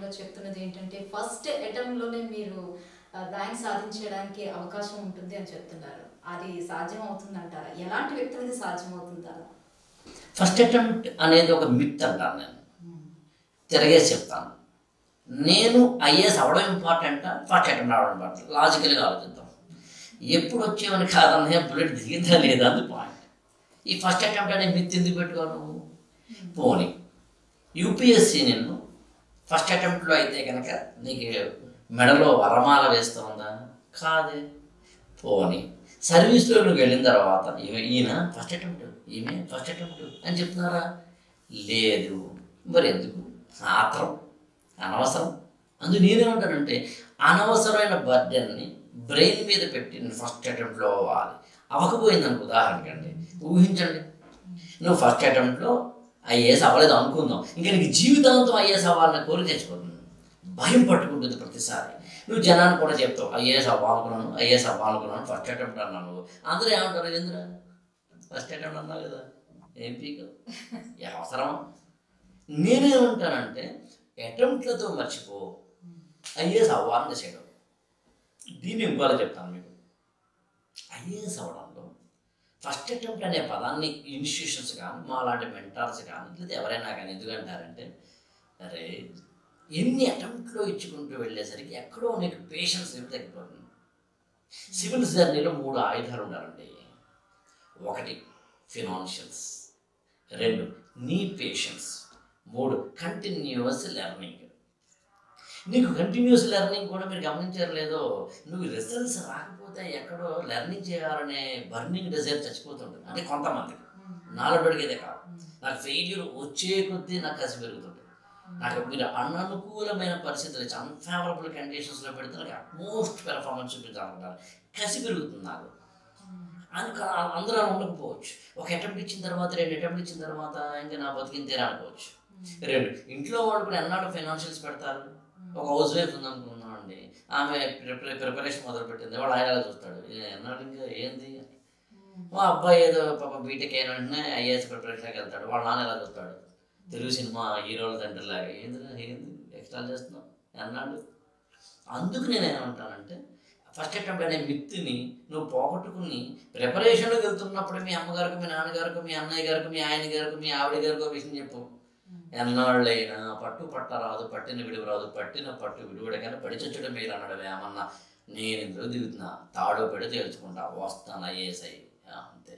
గారు చెప్తున్నది ఏంటంటే ఫస్ట్ లోనే మీరు ర్యాంక్ సాధించడానికి అవకాశం ఉంటుంది అని చెప్తున్నారు అది సాధ్యం అవుతుందంటారా ఎలాంటి వ్యక్తులకి సాధ్యం అవుతుంటారా ఫస్ట్ అటెంప్ట్ అనేది ఒక మిత్ అంటాను నేను తిరగేసి చెప్తాను నేను ఐఏఎస్ అవడం ఇంపార్టెంటా ఫస్ట్ అటెంప్ట్ అవడం ఇంపార్టెంట్ లాజికల్గా ఆలోచిద్దాం ఎప్పుడు వచ్చేవని కాదన్నయ్య బుల్లెట్ దిగిందా లేదా అది పాయింట్ ఈ ఫస్ట్ అటెంప్ట్ అనే మిత్ ఎందుకు పెట్టుకోవాలి నువ్వు పోనీ యూపీఎస్సీ నిన్ను ఫస్ట్ అటెంప్ట్లో అయితే కనుక నీకు మెడలో వరమాల వేస్తుందా కాదే పోనీ సర్వీస్లో నువ్వు వెళ్ళిన తర్వాత ఈమె ఈయన ఫస్ట్ అటెంప్ట్ ఈమె ఫస్ట్ అటెంప్ట్ అని చెప్తున్నారా లేదు మరి ఎందుకు ఆత్రం అనవసరం అందు నేనేమంటానంటే అనవసరమైన బర్డెన్ని బ్రెయిన్ మీద పెట్టి నేను ఫస్ట్ అటెంప్ట్లో అవ్వాలి అవ్వకపోయిందనుకో ఉదాహరణకండి ఊహించండి నువ్వు ఫస్ట్ అటెంప్ట్లో ఐఏఎస్ అవ్వలేదు అనుకుందాం ఇంకా నీకు జీవితాంతం ఐఏఎస్ అవ్వాలన్న కోరిక తెచ్చిపోతుంది భయం పట్టుకుంటుంది ప్రతిసారి నువ్వు జనాన్ని కూడా చెప్తావు ఐఏఎస్ అవ్వాలనుకున్నాను ఐఏఎస్ అవ్వాలనుకున్నాను ఫస్ట్ అటెంప్ట్ అన్నాను నువ్వు అందరూ ఏమంటారు ఎందుకు ఫస్ట్ అటెంప్ట్ అన్నావు కదా ఏం పీక్ అవసరం నేనేమంటానంటే అటెంప్ట్లతో మర్చిపో ఐఏఎస్ అవ్వాలని డిసైడ్ అవ్వు. దీన్ని ఇంకోలా చెప్తాను మీకు ఐఏఎస్ అవ్వడంలో ఫస్ట్ అటెంప్ట్ అనే పదాన్ని ఇన్స్టిట్యూషన్స్ కానీ మా లాంటి మెంటార్స్ కానీ లేదా ఎవరైనా కానీ ఎందుకంటారంటే అరే ఎన్ని అటెంప్ట్లో ఇచ్చుకుంటూ వెళ్ళేసరికి ఎక్కడో నీకు పేషెన్స్ లెవెల్ తగ్గిపోతుంది సివిల్ జర్నీలో మూడు ఆయుధాలు ఉండాలండి ఒకటి ఫినాన్షియల్స్ రెండు నీ పేషెన్స్ మూడు కంటిన్యూస్ లెర్నింగ్ నీకు కంటిన్యూస్ లెర్నింగ్ కూడా మీరు గమనించారు లేదో నువ్వు రిజల్ట్స్ రాకపోతే ఎక్కడో లెర్నింగ్ చేయాలనే బర్నింగ్ డిజైర్ చచ్చిపోతుంటుంది అంటే కొంతమందికి నాలో అడిగేదే కాదు నాకు ఫెయిల్యూర్ వచ్చే కొద్దీ నాకు కసి పెరుగుతుంది నాకు మీరు అననుకూలమైన పరిస్థితులు ఇచ్చి అన్ఫేవరబుల్ కండిషన్స్లో పెడితే నాకు అట్మోస్ట్ పెర్ఫార్మెన్స్ చూపించాలనుకుంటారు కసి పెరుగుతుంది నాకు అందుక అందరూ అలా ఉండకపోవచ్చు ఒక అటెంప్ట్ ఇచ్చిన తర్వాత రెండు అటెంప్ట్ ఇచ్చిన తర్వాత ఇంకా నా బతికిన తీరా అనుకోవచ్చు రెండు ఇంట్లో వాళ్ళు కూడా ఎన్నాళ్ళు ఫైనాన్షియల్స్ పెడతారు ఒక హౌస్ వైఫ్ ఉందనుకున్నాం అండి ఆమె ప్రిపరే ప్రిపరేషన్ మొదలు పెట్టింది వాడు ఆయన చూస్తాడు "ఏ, ఎన్నాళ్ళు ఇంకా ఏంది మా అబ్బాయి ఏదో పాప బీటెక్ అయిన వెంటనే ఐఏఎస్ ప్రిపరేషన్కి వెళ్తాడు వాళ్ళ నాన్న ఎలా చూస్తాడు తెలుగు సినిమా హీరోల తండ్రిలాగా ఏంది ఏంది ఎక్స్ట్రా చేస్తున్నావు అన్నాడు అందుకు నేను ఏమంటానంటే ఫస్ట్ అటెంప్ట్ అనే మిత్తిని నువ్వు పోగొట్టుకుని ప్రిపరేషన్లోకి వెళ్తున్నప్పుడు మీ అమ్మగారికి మీ నాన్నగారికి మీ అన్నయ్య గారికి మీ ఆయన గారికి మీ ఆవిడ గారికి ఒక విషయం చెప్పు ఎన్నాళ్ళైనా పట్టు పట్టరాదు పట్టిన విడువరాదు పట్టిన పట్టు విడువడకైనా పడి చచ్చడం మీరు అన్నాడు ఏమన్నా నేను ఇందులో దిగుతున్నా తాడో పెడి తేల్చుకుంటా వస్తాను ఐఏఎస్ అయ్యి అంతే